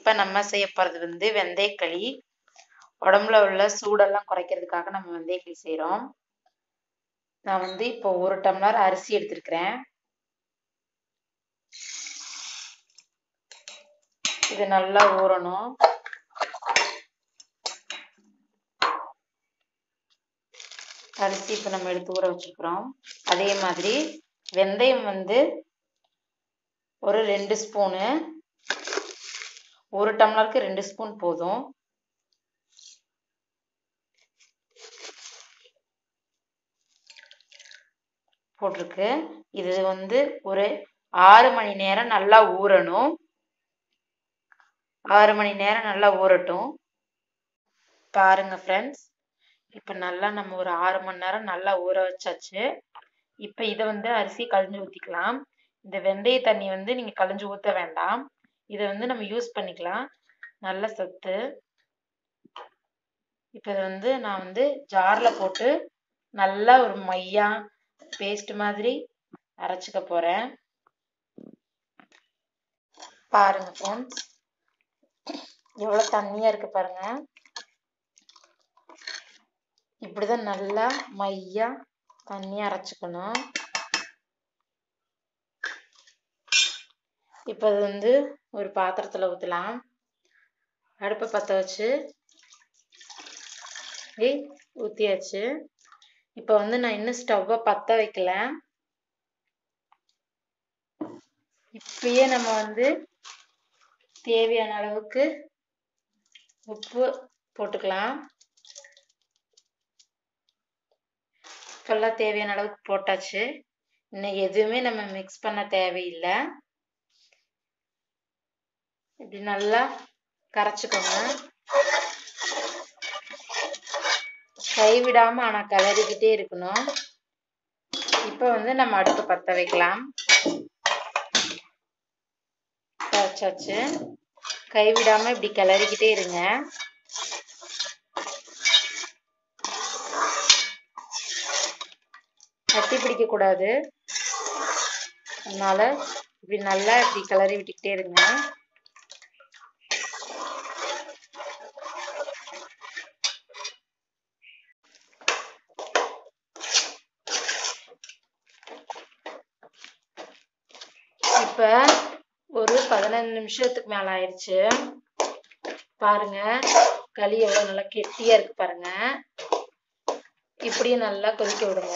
இப்போ நம்ம செய்ய போகிறது வந்து வெந்தயக்களி உடம்புல உள்ள சூடெல்லாம் குறைக்கிறதுக்காக நம்ம வெந்தயக்களி செய்கிறோம் நான் வந்து இப்போ ஒரு டம்ளர் அரிசி எடுத்திருக்கிறேன் இது நல்லா ஊறணும் அரிசி இப்போ நம்ம எடுத்து ஊற வச்சுருக்குறோம் அதே மாதிரி வெந்தயம் வந்து ஒரு ரெண்டு ஸ்பூனு ஒரு டம்ளருக்கு ரெண்டு ஸ்பூன் போதும் போட்டிருக்கு இது வந்து ஒரு ஆறு மணி நேரம் நல்லா ஊறணும் ஆறு மணி நேரம் நல்லா ஊறட்டும் பாருங்க ஃப்ரெண்ட்ஸ் இப்போ நல்லா நம்ம ஒரு ஆறு மணி நேரம் நல்லா ஊற வச்சாச்சு இப்போ இதை வந்து அரிசி கழிஞ்சு ஊற்றிக்கலாம் இந்த வெந்தய தண்ணி வந்து நீங்கள் கழிஞ்சு ஊற்ற வேண்டாம் இதை வந்து நம்ம யூஸ் பண்ணிக்கலாம் நல்ல சத்து இப்போ இதை வந்து நான் வந்து ஜாரில் போட்டு நல்லா ஒரு மையா பேஸ்ட் மாதிரி அரைச்சிக்க போகிறேன் பாருங்க ஃப்ரெண்ட்ஸ் எவ்வளோ தண்ணியாக இருக்கு பாருங்க இப்படிதான் நல்லா மையா தண்ணி அரைச்சிக்கணும் இப்போ அது வந்து ஒரு பாத்திரத்தில் ஊற்றலாம் அடுப்பை பற்ற வச்சு ஊற்றியாச்சு இப்போ வந்து நான் இன்னும் ஸ்டவ்வை பற்ற வைக்கல இப்பயே நம்ம வந்து தேவையான அளவுக்கு உப்பு போட்டுக்கலாம் இப்பெல்லாம் தேவையான அளவுக்கு போட்டாச்சு இன்னும் எதுவுமே நம்ம மிக்ஸ் பண்ண தேவையில்லை இப்படி நல்லா கரைச்சிக்கோங்க கைவிடாம ஆனா கிளறிக்கிட்டே இருக்கணும் இப்போ வந்து நம்ம அடுப்பு பற்ற வைக்கலாம் வச்சாச்சு கைவிடாம இப்படி கிளறிக்கிட்டே இருங்க கட்டி பிடிக்க கூடாது அதனால இப்படி நல்லா இப்படி கிளறி விட்டுக்கிட்டே இருங்க இப்ப ஒரு பதினஞ்சு நிமிஷத்துக்கு மேல ஆயிடுச்சு பாருங்க களி எவ்வளவு நல்லா கெட்டியா இருக்கு பாருங்க இப்படியே நல்லா கொதிக்க விடுங்க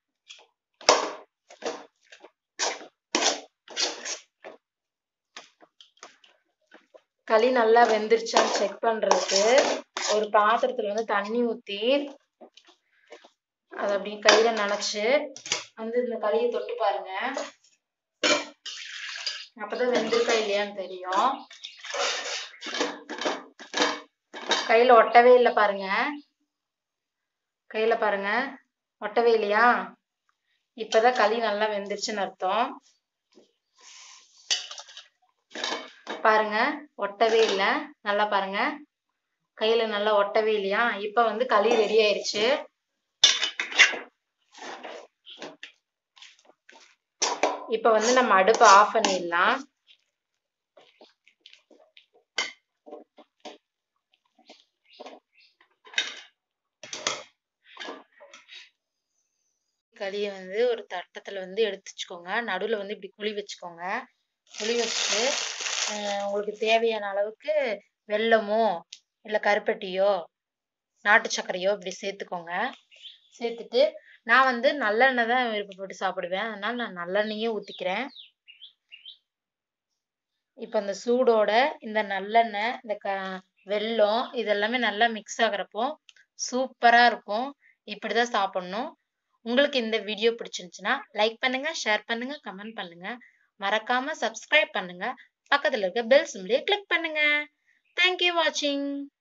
களி நல்லா வெந்துருச்சான்னு செக் பண்றதுக்கு ஒரு பாத்திரத்துல வந்து தண்ணி ஊத்தி அதை அப்படியே கையில நனைச்சு வந்து இந்த களியை தொட்டு பாருங்க அப்பதான் வெந்திருக்கா இல்லையான்னு தெரியும் கையில ஒட்டவே இல்லை பாருங்க கையில பாருங்க ஒட்டவே இல்லையா இப்பதான் களி நல்லா வெந்துருச்சுன்னு அர்த்தம் பாருங்க ஒட்டவே இல்லை நல்லா பாருங்க கையில நல்லா ஒட்டவே இல்லையா இப்ப வந்து களி ரெடி ஆயிருச்சு இப்ப வந்து நம்ம அடுப்பை ஆஃப் பண்ணிடலாம் களியை வந்து ஒரு தட்டத்துல வந்து எடுத்து வச்சுக்கோங்க நடுவுல வந்து இப்படி குழி வச்சுக்கோங்க குழி வச்சுட்டு உங்களுக்கு தேவையான அளவுக்கு வெல்லமோ இல்லை கருப்பட்டியோ நாட்டு சர்க்கரையோ இப்படி சேர்த்துக்கோங்க சேர்த்துட்டு நான் வந்து நல்லெண்ணெய் தான் விருப்பப்பட்டு சாப்பிடுவேன் அதனால நான் நல்லெண்ணெயே ஊற்றிக்கிறேன் இப்போ இந்த சூடோட இந்த நல்லெண்ணெய் இந்த க வெல்லம் இதெல்லாமே நல்லா மிக்ஸ் ஆகுறப்போ சூப்பராக இருக்கும் இப்படி தான் சாப்பிட்ணும் உங்களுக்கு இந்த வீடியோ பிடிச்சிருந்துச்சுன்னா லைக் பண்ணுங்க ஷேர் பண்ணுங்க கமெண்ட் பண்ணுங்க மறக்காம சப்ஸ்கிரைப் பண்ணுங்க பக்கத்துல இருக்க பெல் சிம்லியை கிளிக் பண்ணுங்க தேங்க்யூ வாட்சிங்